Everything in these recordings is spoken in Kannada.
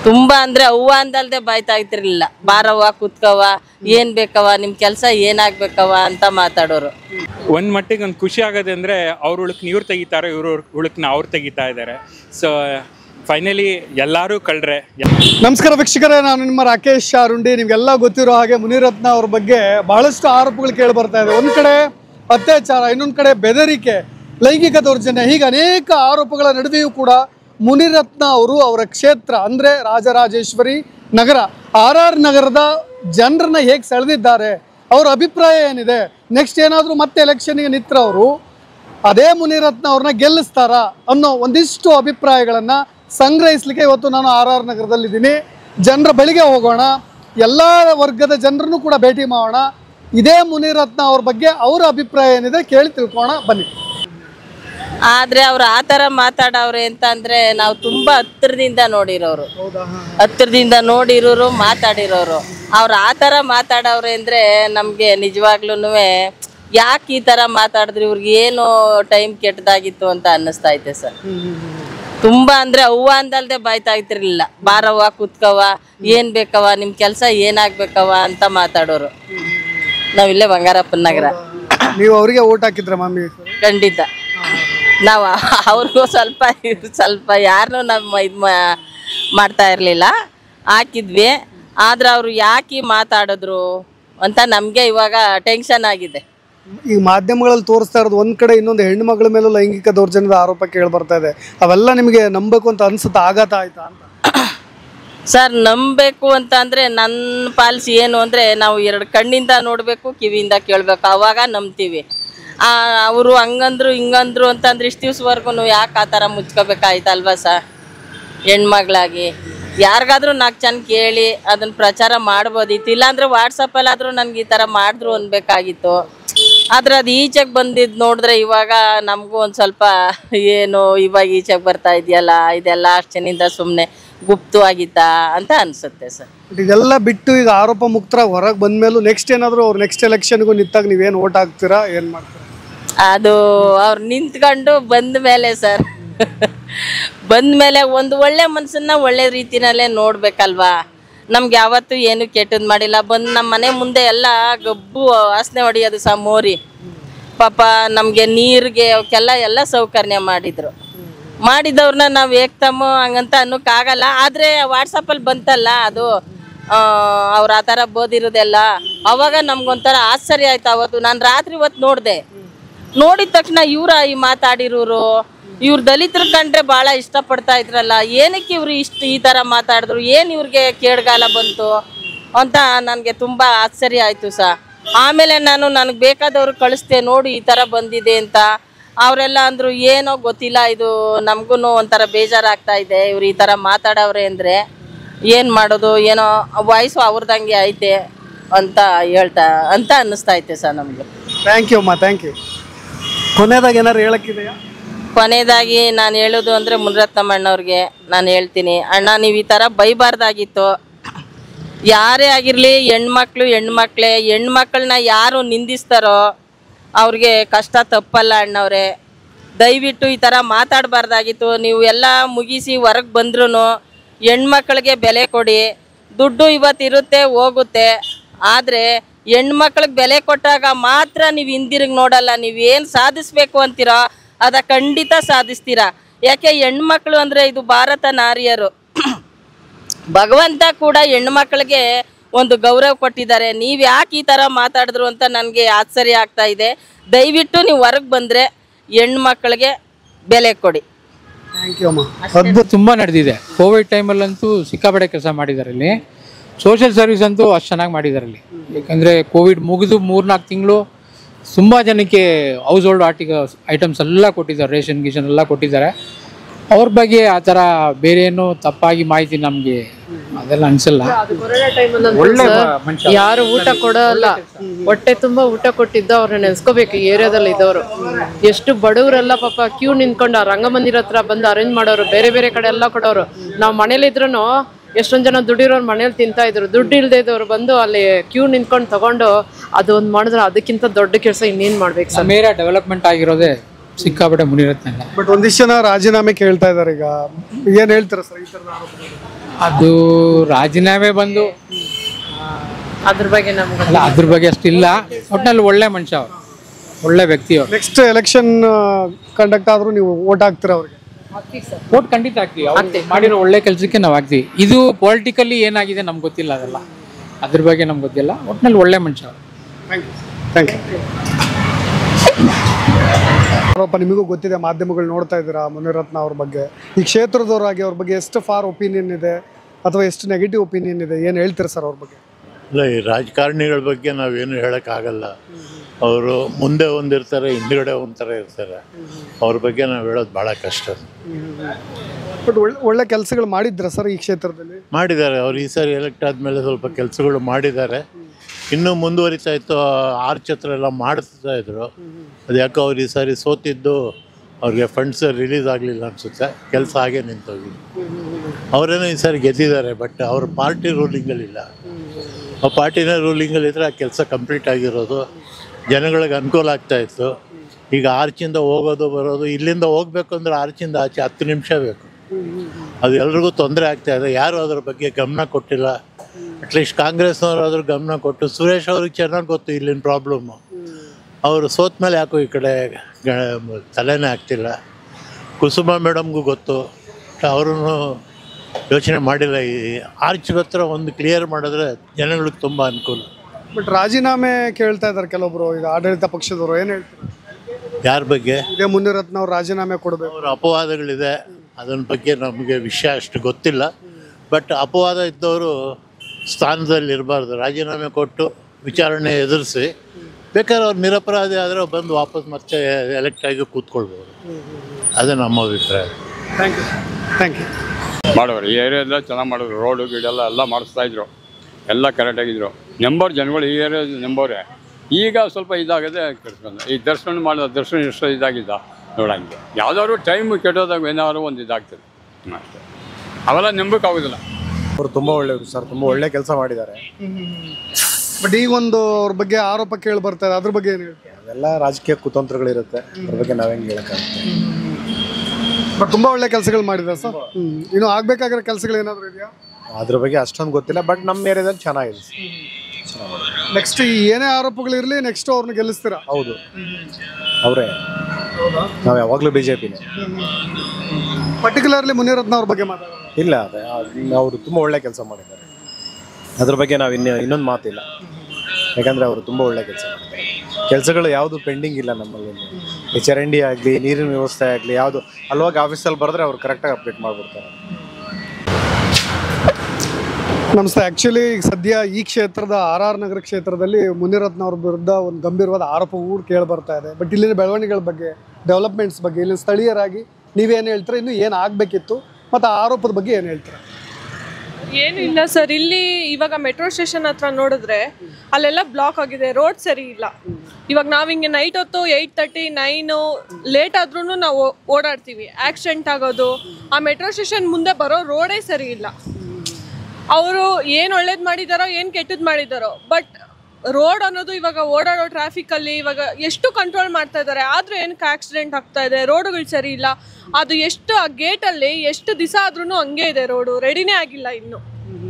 ತುಂಬಾ ಅಂದ್ರೆ ಅವ್ವ ಅಂದಲ್ದೆ ಬಾಯ್ತಾ ಇರ್ತಿರ್ಲಿಲ್ಲ ಬಾರವ್ವ ಕುತ್ಕವ್ವ ಏನ್ ಬೇಕವ್ವ ನಿಮ್ ಕೆಲ್ಸ ಏನಾಗ್ಬೇಕವ್ವ ಅಂತ ಮಾತಾಡೋರು ಒಂದ್ ಮಟ್ಟಿಗೆ ಒಂದು ಖುಷಿ ಆಗೋದು ಅಂದ್ರೆ ಅವ್ರ ಉಳುಕ್ನ ಇವ್ರು ತೆಗಿತಾರೆ ಇವ್ರ ಉಳುಕ್ನ ಅವ್ರು ತೆಗಿತಾ ಇದ್ದಾರೆ ಸೊ ಫೈನಲಿ ಎಲ್ಲರೂ ಕಳ್ರೆ ನಮಸ್ಕಾರ ವೀಕ್ಷಕರೇ ನಾನು ನಿಮ್ಮ ರಾಕೇಶ್ ಅರುಂಡಿ ನಿಮ್ಗೆಲ್ಲ ಗೊತ್ತಿರೋ ಹಾಗೆ ಮುನಿರತ್ನ ಅವ್ರ ಬಗ್ಗೆ ಬಹಳಷ್ಟು ಆರೋಪಗಳು ಕೇಳಿ ಬರ್ತಾ ಇದೆ ಒಂದ್ ಕಡೆ ಅತ್ಯಾಚಾರ ಇನ್ನೊಂದ್ ಕಡೆ ಬೆದರಿಕೆ ಲೈಂಗಿಕ ದೌರ್ಜನ್ಯ ಹೀಗೆ ಅನೇಕ ಆರೋಪಗಳ ನಡುವೆಯೂ ಕೂಡ ಮುನಿರತ್ನ ಅವರು ಅವರ ಕ್ಷೇತ್ರ ಅಂದ್ರೆ ರಾಜರಾಜೇಶ್ವರಿ ನಗರ ಆರ್ ಆರ್ ನಗರದ ಜನರನ್ನ ಹೇಗೆ ಸೆಳೆದಿದ್ದಾರೆ ಅವರ ಅಭಿಪ್ರಾಯ ಏನಿದೆ ನೆಕ್ಸ್ಟ್ ಏನಾದರೂ ಮತ್ತೆ ಎಲೆಕ್ಷನ್ಗೆ ನಿಂತರವರು ಅದೇ ಮುನಿರತ್ನ ಅವ್ರನ್ನ ಗೆಲ್ಲಿಸ್ತಾರ ಅನ್ನೋ ಒಂದಿಷ್ಟು ಅಭಿಪ್ರಾಯಗಳನ್ನ ಸಂಗ್ರಹಿಸ್ಲಿಕ್ಕೆ ಇವತ್ತು ನಾನು ಆರ್ ಆರ್ ನಗರದಲ್ಲಿದ್ದೀನಿ ಜನರ ಬಳಿಗೆ ಹೋಗೋಣ ಎಲ್ಲ ವರ್ಗದ ಜನರನ್ನು ಕೂಡ ಭೇಟಿ ಮಾಡೋಣ ಇದೇ ಮುನಿರತ್ನ ಅವ್ರ ಬಗ್ಗೆ ಅವರ ಅಭಿಪ್ರಾಯ ಏನಿದೆ ಕೇಳಿ ತಿಳ್ಕೋಣ ಬನ್ನಿ ಆದ್ರೆ ಅವ್ರು ಆ ತರ ಮಾತಾಡವ್ರೆ ಅಂತ ಅಂದ್ರೆ ನಾವು ತುಂಬಾ ಹತ್ರದಿಂದ ನೋಡಿರೋರು ಹತ್ರದಿಂದ ನೋಡಿರೋರು ಮಾತಾಡಿರೋರು ಅವ್ರು ಆ ತರ ಮಾತಾಡವ್ರೆ ಅಂದ್ರೆ ನಮ್ಗೆ ನಿಜವಾಗ್ಲೂ ಯಾಕೆ ಈ ತರ ಮಾತಾಡಿದ್ರು ಇವ್ರಿಗೆ ಏನು ಟೈಮ್ ಕೆಟ್ಟದಾಗಿತ್ತು ಅಂತ ಅನ್ನಿಸ್ತಾ ಐತೆ ಸರ್ ತುಂಬಾ ಅಂದ್ರೆ ಅವ್ವ ಅಂದಲ್ದೆ ಬಾಯ್ತಾ ಇರ್ತಿರ್ಲಿಲ್ಲ ಬಾರವ್ವ ಕುತ್ಕವ್ವ ಏನ್ ಬೇಕವ್ವ ನಿಮ್ ಕೆಲ್ಸ ಏನಾಗ್ಬೇಕವ್ವ ಅಂತ ಮಾತಾಡೋರು ನಾವಿಲ್ಲೇ ಬಂಗಾರಪ್ಪನ ನಗರ ನೀವು ಅವರಿಗೆ ಓಟ್ ಹಾಕಿದ್ರ ಮಮ್ಮಿ ಖಂಡಿತ ನಾವು ಅವ್ರಿಗೂ ಸ್ವಲ್ಪ ಇವ್ರು ಸ್ವಲ್ಪ ಯಾರನ್ನೂ ನಮ್ಮ ಇದು ಮಾಡ್ತಾ ಇರಲಿಲ್ಲ ಹಾಕಿದ್ವಿ ಆದ್ರೆ ಅವರು ಯಾಕೆ ಮಾತಾಡಿದ್ರು ಅಂತ ನಮಗೆ ಇವಾಗ ಟೆನ್ಷನ್ ಆಗಿದೆ ಈಗ ಮಾಧ್ಯಮಗಳಲ್ಲಿ ತೋರಿಸ್ತಾ ಇರೋದು ಒಂದ್ ಕಡೆ ಇನ್ನೊಂದು ಹೆಣ್ಣು ಮಗಳ ಮೇಲೂ ಲೈಂಗಿಕ ದೌರ್ಜನ್ಯದ ಆರೋಪ ಕೇಳಿ ಬರ್ತಾ ಇದೆ ಅವೆಲ್ಲ ನಿಮಗೆ ನಂಬಬೇಕು ಅಂತ ಅನ್ಸುತ್ತಾ ಆಘಾತ ಆಯ್ತಾ ಅಂತ ಸರ್ ನಂಬಬೇಕು ಅಂತ ಅಂದರೆ ನನ್ನ ಪಾಲಿಸಿ ಏನು ಅಂದರೆ ನಾವು ಎರಡು ಕಣ್ಣಿಂದ ನೋಡಬೇಕು ಕಿವಿಯಿಂದ ಕೇಳಬೇಕು ಅವಾಗ ನಂಬ್ತೀವಿ ಅವರು ಹಂಗಂದ್ರು ಹಿಂಗಂದ್ರು ಅಂತಂದ್ರೆ ಇಷ್ಟು ದಿವ್ಸವರೆಗೂ ಯಾಕೆ ಆ ಥರ ಮುಚ್ಕೋಬೇಕಾಯ್ತಲ್ವಾ ಸರ್ ಹೆಣ್ಮಗಳಾಗಿ ಯಾರಿಗಾದ್ರೂ ನಾಲ್ಕು ಜನ ಕೇಳಿ ಅದನ್ನ ಪ್ರಚಾರ ಮಾಡ್ಬೋದಿತ್ತು ಇಲ್ಲಾಂದ್ರೆ ವಾಟ್ಸಪ್ಪಲ್ಲಾದರೂ ನನಗೆ ಈ ಥರ ಮಾಡಿದ್ರು ಅನ್ಬೇಕಾಗಿತ್ತು ಆದ್ರೆ ಅದು ಈಚೆಗೆ ಬಂದಿದ್ದು ನೋಡಿದ್ರೆ ಇವಾಗ ನಮಗೂ ಒಂದು ಸ್ವಲ್ಪ ಏನು ಇವಾಗ ಈಚೆಗೆ ಬರ್ತಾ ಇದೆಯಲ್ಲ ಇದೆಲ್ಲ ಅಷ್ಟೇನಿಂದ ಸುಮ್ಮನೆ ಗುಪ್ತವಾಗಿತ್ತಾ ಅಂತ ಅನಿಸುತ್ತೆ ಸರ್ ಬಟ್ ಇದೆಲ್ಲ ಬಿಟ್ಟು ಈಗ ಆರೋಪ ಮುಕ್ತರ ಹೊರಗೆ ಬಂದ್ಮೇಲೂ ನೆಕ್ಸ್ಟ್ ಏನಾದರೂ ಅವ್ರು ನೆಕ್ಸ್ಟ್ ಎಲೆಕ್ಷನ್ಗೂ ನಿಂತಾಗ ನೀವೇನು ಓಟ್ ಹಾಕ್ತೀರಾ ಏನು ಮಾಡ್ತೀರಾ ಅದು ಅವ್ರು ನಿಂತ್ಕೊಂಡು ಬಂದ ಮೇಲೆ ಸರ್ ಬಂದ ಮೇಲೆ ಒಂದು ಒಳ್ಳೆ ಮನ್ಸನ್ನ ಒಳ್ಳೆ ರೀತಿನಲ್ಲೇ ನೋಡ್ಬೇಕಲ್ವಾ ನಮ್ಗೆ ಯಾವತ್ತೂ ಏನು ಕೆಟ್ಟದ್ದು ಮಾಡಿಲ್ಲ ಬಂದು ನಮ್ಮ ಮನೆ ಮುಂದೆ ಎಲ್ಲ ಗಬ್ಬು ವಾಸನೆ ಹೊಡಿಯೋದು ಸಹ ಮೋರಿ ಪಾಪ ನಮಗೆ ನೀರಿಗೆ ಅವಕ್ಕೆಲ್ಲ ಎಲ್ಲ ಸೌಕರ್ಯ ಮಾಡಿದ್ರು ಮಾಡಿದವ್ರನ್ನ ನಾವು ಏಕ್ತಮ್ಮ ಹಂಗಂತ ಅನ್ನೋಕ್ಕಾಗಲ್ಲ ಆದರೆ ವಾಟ್ಸಪ್ಪಲ್ಲಿ ಬಂತಲ್ಲ ಅದು ಅವ್ರು ಆ ಥರ ಬೋದಿರೋದೆಲ್ಲ ಅವಾಗ ನಮ್ಗೊಂಥರ ಆಶ್ಚರ್ಯ ಆಯ್ತು ಅವತ್ತು ನಾನು ರಾತ್ರಿ ಹೊತ್ತು ನೋಡಿದೆ ನೋಡಿದ ತಕ್ಷಣ ಇವ್ರ ಈ ಮಾತಾಡಿರೋರು ಇವ್ರು ದಲಿತರ ಕಂಡ್ರೆ ಭಾಳ ಇಷ್ಟಪಡ್ತಾ ಇದ್ರಲ್ಲ ಏನಕ್ಕೆ ಇವ್ರು ಇಷ್ಟು ಈ ಥರ ಮಾತಾಡಿದ್ರು ಏನು ಇವ್ರಿಗೆ ಕೇಡ್ಗಾಲ ಬಂತು ಅಂತ ನನಗೆ ತುಂಬ ಆಶ್ಚರ್ಯ ಆಯಿತು ಸಹ ಆಮೇಲೆ ನಾನು ನನಗೆ ಬೇಕಾದವ್ರು ಕಳಿಸ್ದೆ ನೋಡಿ ಈ ಥರ ಬಂದಿದೆ ಅಂತ ಅವರೆಲ್ಲ ಅಂದರು ಏನೋ ಗೊತ್ತಿಲ್ಲ ಇದು ನಮಗೂ ಒಂಥರ ಬೇಜಾರಾಗ್ತಾ ಇದೆ ಇವ್ರು ಈ ಥರ ಮಾತಾಡವ್ರೆ ಅಂದರೆ ಏನು ಮಾಡೋದು ಏನೋ ವಾಯ್ಸು ಅವ್ರದಂಗೆ ಐತೆ ಅಂತ ಹೇಳ್ತಾ ಅಂತ ಅನ್ನಿಸ್ತಾ ಐತೆ ಸರ್ ನಮಗೆ ಥ್ಯಾಂಕ್ ಯು ಅಮ್ಮ ಥ್ಯಾಂಕ್ ಯು ಕೊನೆಯದಾಗ ಏನಾರು ಹೇಳಕ್ಕಿದೆಯಾ ಕೊನೆಯದಾಗಿ ನಾನು ಹೇಳೋದು ಅಂದರೆ ಮುನಿರತ್ನಮ್ಮಣ್ಣವ್ರಿಗೆ ನಾನು ಹೇಳ್ತೀನಿ ಅಣ್ಣ ನೀವು ಈ ಥರ ಬೈಬಾರ್ದಾಗಿತ್ತು ಯಾರೇ ಆಗಿರಲಿ ಹೆಣ್ಮಕ್ಳು ಹೆಣ್ಮಕ್ಳೇ ಹೆಣ್ಮಕ್ಳನ್ನ ಯಾರು ನಿಂದಿಸ್ತಾರೋ ಅವ್ರಿಗೆ ಕಷ್ಟ ತಪ್ಪಲ್ಲ ಅಣ್ಣವ್ರೆ ದಯವಿಟ್ಟು ಈ ಥರ ಮಾತಾಡಬಾರ್ದಾಗಿತ್ತು ನೀವು ಎಲ್ಲ ಮುಗಿಸಿ ಹೊರಗೆ ಬಂದ್ರೂ ಹೆಣ್ಮಕ್ಳಿಗೆ ಬೆಲೆ ಕೊಡಿ ದುಡ್ಡು ಇವತ್ತಿರುತ್ತೆ ಹೋಗುತ್ತೆ ಆದರೆ ಹೆಣ್ಮಕ್ಳಿಗೆ ಬೆಲೆ ಕೊಟ್ಟಾಗ ಮಾತ್ರ ನೀವು ಹಿಂದಿರುಗಿ ನೋಡಲ್ಲ ನೀವು ಏನು ಸಾಧಿಸ್ಬೇಕು ಅಂತೀರೋ ಅದ ಖಂಡಿತ ಸಾಧಿಸ್ತೀರಾ ಯಾಕೆ ಹೆಣ್ಮಕ್ಳು ಅಂದರೆ ಇದು ಭಾರತ ನಾರಿಯರು ಭಗವಂತ ಕೂಡ ಹೆಣ್ಮಕ್ಳಿಗೆ ಒಂದು ಗೌರವ ಕೊಟ್ಟಿದ್ದಾರೆ ನೀವು ಯಾಕೆ ಈ ಥರ ಮಾತಾಡಿದ್ರು ಅಂತ ನನಗೆ ಆಶ್ಚರ್ಯ ಆಗ್ತಾ ಇದೆ ದಯವಿಟ್ಟು ನೀವು ಹೊರಗೆ ಬಂದರೆ ಹೆಣ್ಮಕ್ಳಿಗೆ ಬೆಲೆ ಕೊಡಿ ಥ್ಯಾಂಕ್ ಯು ಅಮ್ಮ ಅದ್ಭುತ ತುಂಬ ನಡೆದಿದೆ ಕೋವಿಡ್ ಟೈಮಲ್ಲಂತೂ ಸಿಕ್ಕಾಪಟ್ಟೆ ಕೆಲಸ ಮಾಡಿದ್ದಾರೆ ಇಲ್ಲಿ ಸೋಷಿಯಲ್ ಸರ್ವಿಸ್ ಅಂತೂ ಅಷ್ಟು ಚೆನ್ನಾಗಿ ಮಾಡಿದ್ದಾರೆ ಇಲ್ಲಿ ಯಾಕಂದರೆ ಕೋವಿಡ್ ಮುಗಿದು ಮೂರ್ನಾಲ್ಕು ತಿಂಗಳು ತುಂಬ ಜನಕ್ಕೆ ಹೌಸ್ ಹೋಲ್ಡ್ ಆರ್ಟಿಕ ಐಟಮ್ಸ್ ಎಲ್ಲ ಕೊಟ್ಟಿದ್ದಾರೆ ರೇಷನ್ ಗೀಷನ್ ಎಲ್ಲ ಕೊಟ್ಟಿದ್ದಾರೆ ಅವ್ರ ಬಗ್ಗೆ ಆ ಥರ ಬೇರೆ ಏನೋ ತಪ್ಪಾಗಿ ಮಾಹಿತಿ ನಮಗೆ ಅದೆಲ್ಲ ಅನಿಸಲ್ಲ ಒಳ್ಳೆ ಮನುಷ್ಯ ಯಾರು ಊಟ ಕೊಡಲ್ಲ ಹೊಟ್ಟೆ ತುಂಬಾ ಊಟ ಕೊಟ್ಟಿದ್ದು ಅವ್ರನ್ನ ನೆನ್ಸ್ಕೋಬೇಕು ಈ ಏರಿಯಾದಲ್ಲಿ ಇದ್ದವರು ಎಷ್ಟು ಬಡವರೆಲ್ಲ ಪಾಪ ಕ್ಯೂ ನಿಂತ್ಕೊಂಡು ಆ ರಂಗಮಂದಿರ ಹತ್ರ ಬಂದು ಅರೇಂಜ್ ಮಾಡೋರು ಬೇರೆ ಬೇರೆ ಕಡೆ ಎಲ್ಲ ಕೊಡೋರು ನಾವು ಮನೇಲಿ ಇದ್ರು ಎಷ್ಟೊಂದ್ ಜನ ದುಡಿರೋರು ಮನೇಲಿ ತಿಂತಾ ಇದ್ರು ದುಡ್ಡು ಇಲ್ದೇ ಇದ್ದವ್ರು ಬಂದು ಅಲ್ಲಿ ಕ್ಯೂ ನಿಂತ್ಕೊಂಡು ತಗೊಂಡು ಅದು ಒಂದ್ ಮಾಡಿದ್ರೆ ಅದಕ್ಕಿಂತ ದೊಡ್ಡ ಕೆಲಸ ಇನ್ನೇನ್ ಮಾಡ್ಬೇಕು ಸರ್ ನಮ್ಮ ಏರಿಯಾ ಡೆವಲಪ್ಮೆಂಟ್ ಆಗಿರೋದೇ ಸಿಕ್ಕಾಪಟ್ಟೆ ಮುನಿರತ್ನ ಬಟ್ ಒಂದಿಷ್ಟು ಜನ ರಾಜೀನಾಮೆ ಕೇಳ್ತಾ ಇದ್ದಾರೆ ಈಗ ಏನು ಹೇಳ್ತೀರಾ ಸರ್ ಈ ಥರದ ಆರೋಪಗಳು ಅದು ರಾಜೀನಾಮೆ ಬಂದು ಅದ್ರ ಬಗ್ಗೆ ನಮ್ಗೆ ಅಲ್ಲ ಅದ್ರ ಬಗ್ಗೆ ಅಷ್ಟಿಲ್ಲ ಒಟ್ಟಿನಲ್ಲಿ ಒಳ್ಳೆ ಮನುಷ್ಯ ಅವ್ರು ಒಳ್ಳೆ ವ್ಯಕ್ತಿ ಅವ್ರು ನೆಕ್ಸ್ಟ್ ಎಲೆಕ್ಷನ್ ಕಂಡಕ್ಟ್ ಆದ್ರೂ ನೀವು ಓಟ್ ಹಾಕ್ತೀರಾ ಅವ್ರಿಗೆ ಓಟ್ ಖಂಡಿತ ಹಾಕ್ತೀವಿ ಅವ್ರು ಮಾಡಿರೋ ಒಳ್ಳೆ ಕೆಲಸಕ್ಕೆ ನಾವು ಹಾಕ್ತೀವಿ ಇದು ಪೊಲಿಟಿಕಲಿ ಏನಾಗಿದೆ ನಮ್ಗೆ ಗೊತ್ತಿಲ್ಲ ಅದೆಲ್ಲ ಅದ್ರ ಬಗ್ಗೆ ನಮ್ಗೆ ಗೊತ್ತಿಲ್ಲ ಒಟ್ಟಿನಲ್ಲಿ ಒಳ್ಳೆ ಮನುಷ್ಯ ಅವ್ರು ಥ್ಯಾಂಕ್ ಯು ಆರೋಪ ನಿಮಗೂ ಗೊತ್ತಿದೆ ಮಾಧ್ಯಮಗಳು ನೋಡ್ತಾ ಇದ್ದೀರಾ ಮುನಿರತ್ನ ಅವ್ರ ಬಗ್ಗೆ ಈ ಕ್ಷೇತ್ರದವರಾಗಿ ಅವ್ರ ಬಗ್ಗೆ ಎಷ್ಟು ಫಾರ್ ಒಪಿನಿಯನ್ ಇದೆ ಅಥವಾ ಎಷ್ಟು ನೆಗೆಟಿವ್ ಒಪಿನಿಯನ್ ಇದೆ ಏನು ಹೇಳ್ತೀರಾ ಸರ್ ಅವ್ರ ಬಗ್ಗೆ ಇಲ್ಲ ಈ ರಾಜಕಾರಣಿಗಳ ಬಗ್ಗೆ ನಾವೇನು ಹೇಳೋಕ್ಕಾಗಲ್ಲ ಅವರು ಮುಂದೆ ಒಂದಿರ್ತಾರೆ ಹಿಂದ್ಗಡೆ ಒಂಥರ ಇರ್ತಾರೆ ಅವ್ರ ಬಗ್ಗೆ ನಾವು ಹೇಳೋದು ಭಾಳ ಕಷ್ಟ ಬಟ್ ಒಳ್ಳೆ ಒಳ್ಳೆ ಕೆಲಸಗಳು ಮಾಡಿದ್ರ ಸರ್ ಈ ಕ್ಷೇತ್ರದಲ್ಲಿ ಮಾಡಿದ್ದಾರೆ ಅವ್ರು ಈ ಸಾರಿ ಎಲೆಕ್ಟ್ ಆದಮೇಲೆ ಸ್ವಲ್ಪ ಕೆಲಸಗಳು ಮಾಡಿದ್ದಾರೆ ಇನ್ನೂ ಮುಂದುವರಿತಾ ಇತ್ತು ಆರ್ಚ್ ಹತ್ರ ಎಲ್ಲ ಮಾಡಿಸ್ತಾ ಇದ್ರು ಅದು ಯಾಕೋ ಅವ್ರು ಈ ಸಾರಿ ಸೋತಿದ್ದು ಅವ್ರಿಗೆ ಫಂಡ್ಸ್ ರಿಲೀಸ್ ಆಗಲಿಲ್ಲ ಅನಿಸುತ್ತೆ ಕೆಲಸ ಹಾಗೆ ನಿಂತೋಗಿದೆ ಅವರೇನೋ ಈ ಸಾರಿ ಗೆದ್ದಿದ್ದಾರೆ ಬಟ್ ಅವ್ರ ಪಾರ್ಟಿ ರೂಲಿಂಗಲ್ಲಿಲ್ಲ ಆ ಪಾರ್ಟಿನ ರೂಲಿಂಗಲ್ಲಿದ್ದರೆ ಆ ಕೆಲಸ ಕಂಪ್ಲೀಟ್ ಆಗಿರೋದು ಜನಗಳಿಗೆ ಅನುಕೂಲ ಆಗ್ತಾ ಇತ್ತು ಈಗ ಆರ್ಚಿಂದ ಹೋಗೋದು ಬರೋದು ಇಲ್ಲಿಂದ ಹೋಗ್ಬೇಕು ಅಂದ್ರೆ ಆರ್ಚಿಂದ ಆಚೆ ಹತ್ತು ನಿಮಿಷ ಬೇಕು ಅದು ಎಲ್ರಿಗೂ ತೊಂದರೆ ಆಗ್ತಾ ಇದೆ ಯಾರು ಅದ್ರ ಬಗ್ಗೆ ಗಮನ ಕೊಟ್ಟಿಲ್ಲ ಅಟ್ಲೀಸ್ಟ್ ಕಾಂಗ್ರೆಸ್ನವರಾದ್ರೂ ಗಮನ ಕೊಟ್ಟು ಸುರೇಶ್ ಅವ್ರಿಗೆ ಚೆನ್ನಾಗಿ ಗೊತ್ತು ಇಲ್ಲಿನ ಪ್ರಾಬ್ಲಮ್ಮು ಅವರು ಸೋತ ಮೇಲೆ ಯಾಕೋ ಈ ಕಡೆ ಗ- ತಲೆನೇ ಆಗ್ತಿಲ್ಲ ಕುಸುಮ ಮೇಡಮ್ಗೂ ಗೊತ್ತು ಅವರು ಯೋಚನೆ ಮಾಡಿಲ್ಲ ಈ ಆರ್ಚ್ ಹತ್ರ ಒಂದು ಕ್ಲಿಯರ್ ಮಾಡಿದ್ರೆ ಜನಗಳಿಗೆ ತುಂಬ ಅನುಕೂಲ ಬಟ್ ರಾಜೀನಾಮೆ ಕೇಳ್ತಾ ಇದ್ದಾರೆ ಕೆಲವೊಬ್ರು ಈಗ ಆಡಳಿತ ಪಕ್ಷದವರು ಏನು ಹೇಳ್ತಾರೆ ಯಾರ ಬಗ್ಗೆ ಇದೇ ಮುನಿರತ್ನ ಅವ್ರು ರಾಜೀನಾಮೆ ಕೊಡಬೇಕು ಅವ್ರ ಅಪವಾದಗಳಿದೆ ಅದನ್ನ ಬಗ್ಗೆ ನಮಗೆ ವಿಷಯ ಅಷ್ಟು ಗೊತ್ತಿಲ್ಲ ಬಟ್ ಅಪವಾದ ಇದ್ದವರು ಸ್ಥಾನದಲ್ಲಿ ಇರಬಾರ್ದು ರಾಜೀನಾಮೆ ಕೊಟ್ಟು ವಿಚಾರಣೆ ಎದುರಿಸಿ ಬೇಕಾದ್ರೆ ಅವ್ರು ನಿರಪರಾಧಿ ಆದರೆ ಬಂದು ವಾಪಸ್ ಮತ್ತೆ ಎಲೆಕ್ಟ್ ಆಗಿ ಕೂತ್ಕೊಳ್ಬೋದು ಅದು ನಮ್ಮ ಅಭಿಪ್ರಾಯ ಥ್ಯಾಂಕ್ ಯು ಥ್ಯಾಂಕ್ ಯು ಮಾಡೋರು ಈ ಏರಿಯಾದ ಚೆನ್ನಾಗಿ ಮಾಡೋರು ರೋಡು ಗೀಡೆಲ್ಲ ಎಲ್ಲ ಮಾಡಿಸ್ತಾ ಇದ್ರು ಎಲ್ಲ ಕರೆಕ್ಟಾಗಿದ್ರು ನಂಬರ್ ಜನಗಳು ಈ ಏರಿಯಾದ ನಂಬೋರೆ ಈಗ ಸ್ವಲ್ಪ ಇದಾಗದೆ ಕೆಡ್ಸ್ಕೊಂಡು ಈ ದರ್ಶನ ಮಾಡಿದ ದರ್ಶನ ಎಷ್ಟು ಇದಾಗಿದ್ದ ನೋಡಂಗೆ ಯಾವ್ದಾದ್ರು ಟೈಮ್ ಕೆಟ್ಟೋದಾಗ ಏನಾದ್ರು ಒಂದು ಇದಾಗ್ತದೆ ಹ್ಮ್, ಅಷ್ಟೇ ಅವೆಲ್ಲ ನಂಬಕ್ಕಾಗೋದಿಲ್ಲ ಅವರು ತುಂಬ ಒಳ್ಳೆಯವರು ಸರ್ ತುಂಬ ಒಳ್ಳೆ ಕೆಲಸ ಮಾಡಿದ್ದಾರೆ ಬಟ್ ಈಗ ಒಂದು ಅವ್ರ ಬಗ್ಗೆ ಆರೋಪ ಕೇಳಿ ಬರ್ತಾ ಇದೆ ಅದ್ರ ಬಗ್ಗೆ ಏನು ಹೇಳ್ತಾರೆ ಅದೆಲ್ಲ ರಾಜಕೀಯ ಕುತಂತ್ರಗಳಿರುತ್ತೆ ಅದ್ರ ಬಗ್ಗೆ ನಾವೇನು ಹೇಳೋಕ್ಕಾಗುತ್ತೆ ಬಟ್ ತುಂಬಾ ಒಳ್ಳೆ ಕೆಲಸಗಳು ಮಾಡಿದ್ದಾರೆ ಸರ್ ಹ್ಮ್ ಇನ್ನು ಆಗ್ಬೇಕಾಗಿರೋ ಕೆಲಸಗಳು ಏನಾದ್ರು ಇದೆಯಾ ಅದ್ರ ಬಗ್ಗೆ ಅಷ್ಟೊಂದು ಗೊತ್ತಿಲ್ಲ ಬಟ್ ನಮ್ಮ ಏರಿಯಾದಲ್ಲಿ ಚೆನ್ನಾಗಿದೆ ನೆಕ್ಸ್ಟ್ ಈ ಏನೇ ಆರೋಪಗಳಿರಲಿ ನೆಕ್ಸ್ಟ್ ಅವ್ರನ್ನ ಗೆಲ್ಲಿಸ್ತೀರಾ ಹೌದು ಅವರೇ ನಾವು ಯಾವಾಗಲೂ ಬಿ ಜೆ ಪಿನೇ ಪರ್ಟಿಕ್ಯುಲರ್ಲಿ ಮುನಿರತ್ನ ಅವ್ರ ಬಗ್ಗೆ ಮಾತಾಡೋಣ ಇಲ್ಲ ಅದೇ ಅವರು ತುಂಬ ಒಳ್ಳೆ ಕೆಲಸ ಮಾಡಿದ್ದಾರೆ ಅದ್ರ ಬಗ್ಗೆ ನಾವು ಇನ್ನು ಇನ್ನೊಂದು ಮಾತಿಲ್ಲ ಯಾಕಂದರೆ ಅವರು ತುಂಬ ಒಳ್ಳೆ ಕೆಲಸ ಮಾಡಿದ್ದಾರೆ ಕೆಲಸಗಳು ಯಾವುದು ಪೆಂಡಿಂಗ್ ಇಲ್ಲ ನಮ್ಮಲ್ಲಿ ಈ ಚರಂಡಿ ಆಗಲಿ ನೀರಿನ ವ್ಯವಸ್ಥೆ ಆಗಲಿ ಯಾವುದು ಅಲ್ವಾಗ ಆಫೀಸಲ್ಲಿ ಬರೆದ್ರೆ ಅವ್ರು ಕರೆಕ್ಟಾಗಿ ಅಪ್ಡೇಟ್ ಮಾಡಿಬಿಡ್ತಾರೆ ನಮಸ್ತೆ ಆ್ಯಕ್ಚುಲಿ ಈಗ ಸದ್ಯ ಈ ಕ್ಷೇತ್ರದ ಆರ್ ಆರ್ ನಗರ ಕ್ಷೇತ್ರದಲ್ಲಿ ಮುನಿರತ್ನ ಅವ್ರ ವಿರುದ್ಧ ಒಂದು ಗಂಭೀರವಾದ ಆರೋಪ ಕೂಡ ಕೇಳಿ ಬರ್ತಾ ಇದೆ ಬಟ್ ಇಲ್ಲಿನ ಬೆಳವಣಿಗೆಗಳ ಬಗ್ಗೆ ಡೆವಲಪ್ಮೆಂಟ್ಸ್ ಬಗ್ಗೆ ಇಲ್ಲಿ ಸ್ಥಳೀಯರಾಗಿ ನೀವೇನು ಹೇಳ್ತೀರಾ ಇನ್ನು ಏನು ಆಗಬೇಕಿತ್ತು ಮತ್ತು ಆ ಆರೋಪದ ಬಗ್ಗೆ ಏನು ಹೇಳ್ತೀರಾ ಏನು ಇಲ್ಲ ಸರ್ ಇಲ್ಲಿ ಇವಾಗ ಮೆಟ್ರೋ ಸ್ಟೇಷನ್ ಹತ್ರ ನೋಡಿದ್ರೆ ಅಲ್ಲೆಲ್ಲ ಬ್ಲಾಕ್ ಆಗಿದೆ ರೋಡ್ ಸರಿ ಇಲ್ಲ ಇವಾಗ ನಾವು ಹಿಂಗೆ ನೈಟ್ ಹೊತ್ತು ಏಯ್ಟ್ ತರ್ಟಿ ನೈನು ಲೇಟ್ ಆದ್ರೂ ನಾವು ಓಡಾಡ್ತೀವಿ ಆಕ್ಸಿಡೆಂಟ್ ಆಗೋದು ಆ ಮೆಟ್ರೋ ಸ್ಟೇಷನ್ ಮುಂದೆ ಬರೋ ರೋಡೇ ಸರಿ ಇಲ್ಲ ಅವರು ಏನು ಒಳ್ಳೇದು ಮಾಡಿದಾರೋ ಏನು ಕೆಟ್ಟದ್ದು ಮಾಡಿದಾರೋ ಬಟ್ ರೋಡ್ ಅನ್ನೋದು ಇವಾಗ ಓಡಾಡೋ ಟ್ರಾಫಿಕಲ್ಲಿ ಇವಾಗ ಎಷ್ಟು ಕಂಟ್ರೋಲ್ ಮಾಡ್ತಾ ಇದ್ದಾರೆ ಆದರೂ ಏನಕ್ಕೆ ಆಕ್ಸಿಡೆಂಟ್ ಆಗ್ತಾ ಇದೆ ರೋಡುಗಳು ಸರಿ ಇಲ್ಲ ಅದು ಎಷ್ಟು ಆ ಗೇಟಲ್ಲಿ ಎಷ್ಟು ದಿವಸ ಆದ್ರೂ ಹಂಗೆ ಇದೆ ರೋಡು ರೆಡಿನೇ ಆಗಿಲ್ಲ ಇನ್ನು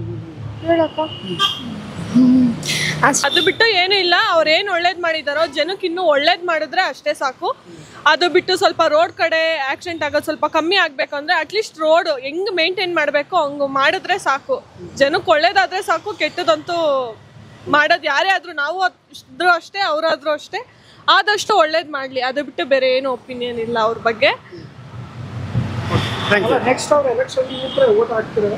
ಅದು ಬಿಟ್ಟು ಏನೂ ಇಲ್ಲ ಅವ್ರು ಏನು ಒಳ್ಳೇದು ಮಾಡಿದಾರೋ ಜನಕ್ಕೆ ಇನ್ನೂ ಒಳ್ಳೇದು ಮಾಡಿದ್ರೆ ಅಷ್ಟೇ ಸಾಕು ಅದು ಬಿಟ್ಟು ಸ್ವಲ್ಪ ರೋಡ್ ಕಡೆ ಆಕ್ಸಿಡೆಂಟ್ ಆಗೋದು ಸ್ವಲ್ಪ ಕಮ್ಮಿ ಆಗಬೇಕಂದ್ರೆ ಅಟ್ಲೀಸ್ಟ್ ರೋಡ್ ಹೆಂಗ್ ಮೇಂಟೈನ್ ಮಾಡಬೇಕು ಹಂಗೆ ಮಾಡಿದ್ರೆ ಸಾಕು ಜನಕ್ಕೆ ಒಳ್ಳೇದಾದ್ರೆ ಸಾಕು ಕೆಟ್ಟದಂತೂ ಮಾಡೋದು ಯಾರೇ ಆದರೂ ನಾವು ಇದ್ರು ಅಷ್ಟೇ ಅವರಾದ್ರೂ ಅಷ್ಟೇ ಆದಷ್ಟು ಒಳ್ಳೇದು ಮಾಡಲಿ ಅದು ಬಿಟ್ಟು ಬೇರೆ ಏನು ಒಪಿನಿಯನ್ ಇಲ್ಲ ಅವ್ರ ಬಗ್ಗೆ ನೆಕ್ಸ್ಟ್ ಅವ್ರು ಎಲೆಕ್ಷನ್ ಓಟ್ ಹಾಕ್ತೀರಾ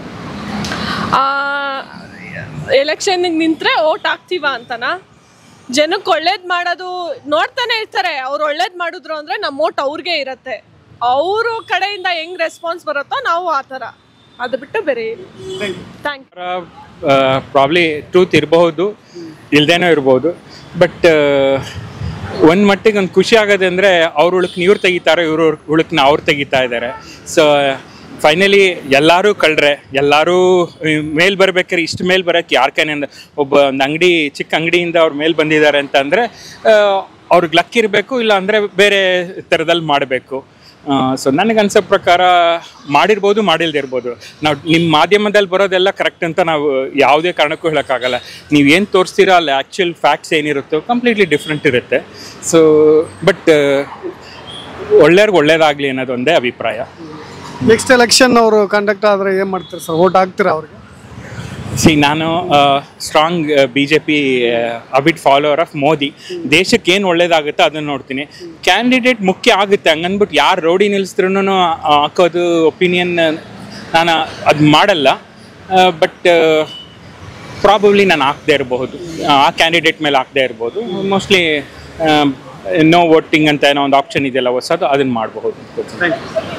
ಎಲೆಕ್ಷನ್ಗೆ ನಿಂತ್ರೆ ಓಟ್ ಹಾಕ್ತೀವ ಅಂತನಾ ಜನಕ್ಕೆ ಒಳ್ಳೇದು ಮಾಡೋದು ನೋಡ್ತಾನೆ ಇರ್ತಾರೆ ಅವ್ರು ಒಳ್ಳೇದು ಮಾಡಿದ್ರು ಅಂದರೆ ನಮ್ಮ ಓಟ್ ಅವ್ರಿಗೆ ಇರತ್ತೆ ಅವರು ಕಡೆಯಿಂದ ಹೆಂಗ್ ರೆಸ್ಪಾನ್ಸ್ ಬರುತ್ತೋ ನಾವು ಆ ಥರ ಅದು ಬಿಟ್ಟು ಬೇರೆ ಥ್ಯಾಂಕ್ ಪ್ರಾಬ್ಲಿ ಟ್ರೂತ್ ಇರಬಹುದು ಇಲ್ದೇನೋ ಇರ್ಬೋದು ಬಟ್ ಒಂದು ಮಟ್ಟಿಗೆ ಒಂದು ಖುಷಿ ಆಗೋದು ಅಂದರೆ ಅವ್ರ ಉಳುಕ್ನ ಇವ್ರು ತೆಗಿತಾರೆ ಇವ್ರ ಉಳುಕ್ನ ಅವ್ರು ತೆಗಿತಾ ಇದ್ದಾರೆ ಸೊ ಫೈನಲಿ ಎಲ್ಲರೂ ಕಳ್ರೆ ಎಲ್ಲರೂ ಮೇಲ್ ಬರ್ಬೇಕಾದ್ರೆ ಇಷ್ಟು ಮೇಲ್ ಬರೋಕ್ಕೆ ಯಾರ ಕೈನಿಂದ ಒಬ್ಬ ಒಂದು ಅಂಗಡಿ ಚಿಕ್ಕ ಅಂಗಡಿಯಿಂದ ಅವ್ರು ಮೇಲ್ ಬಂದಿದ್ದಾರೆ ಅಂತಂದರೆ ಅವ್ರಿಗೆ ಲಕ್ ಇರಬೇಕು ಇಲ್ಲ ಅಂದರೆ ಬೇರೆ ಥರದಲ್ಲಿ ಮಾಡಬೇಕು ಸೊ ನನಗೆ ಅನ್ಸೋ ಪ್ರಕಾರ ಮಾಡಿರ್ಬೋದು ಮಾಡಿಲ್ದೇ ಇರ್ಬೋದು ನಾವು ನಿಮ್ಮ ಮಾಧ್ಯಮದಲ್ಲಿ ಬರೋದೆಲ್ಲ ಕರೆಕ್ಟ್ ಅಂತ ನಾವು ಯಾವುದೇ ಕಾರಣಕ್ಕೂ ಹೇಳೋಕ್ಕಾಗಲ್ಲ ನೀವು ಏನು ತೋರಿಸ್ತೀರೋ ಅಲ್ಲಿ ಆ್ಯಕ್ಚುಯಲ್ ಫ್ಯಾಕ್ಟ್ಸ್ ಏನಿರುತ್ತೋ ಕಂಪ್ಲೀಟ್ಲಿ ಡಿಫ್ರೆಂಟ್ ಇರುತ್ತೆ ಸೊ ಬಟ್ ಒಳ್ಳೆಯವ್ರಿಗೆ ಒಳ್ಳೇದಾಗಲಿ ಅನ್ನೋದು ಒಂದೇ ಅಭಿಪ್ರಾಯ ನೆಕ್ಸ್ಟ್ ಎಲೆಕ್ಷನ್ ಅವರು ಕಂಡಕ್ಟ್ ಆದ್ರೆ ಏನ್ ಮಾಡ್ತಾರೆ ಸರ್ ಓಟ್ ಹಾಕ್ತೀರಾ ಅವ್ರಿಗೆ ಸಿ ನಾನು strong B J P a bit follower of Modi ದೇಶಕ್ಕೆ ಏನು ಒಳ್ಳೇದಾಗುತ್ತೆ ಅದನ್ನು ನೋಡ್ತೀನಿ ಕ್ಯಾಂಡಿಡೇಟ್ ಮುಖ್ಯ ಆಗುತ್ತೆ ಹಂಗನ್ಬಿಟ್ಟು ಯಾರು ರೋಡಿ ನಿಲ್ಲಿಸಿದ್ರು ಹಾಕೋದು ಒಪಿನಿಯನ್ ನಾನು ಅದು ಮಾಡಲ್ಲ ಬಟ್ ಪ್ರಾಬಬ್ಲಿ ನಾನು ಹಾಕದೇ ಇರಬಹುದು ಆ ಕ್ಯಾಂಡಿಡೇಟ್ ಮೇಲೆ ಹಾಕದೇ ಇರ್ಬೋದು ಮೋಸ್ಟ್ಲಿ ನೋ ವೋಟಿಂಗ್ ಅಂತ ಏನೋ ಒಂದು ಆಪ್ಷನ್ ಇದೆಯಲ್ಲ ಹೊಸದು ಅದನ್ನು ಮಾಡಬಹುದು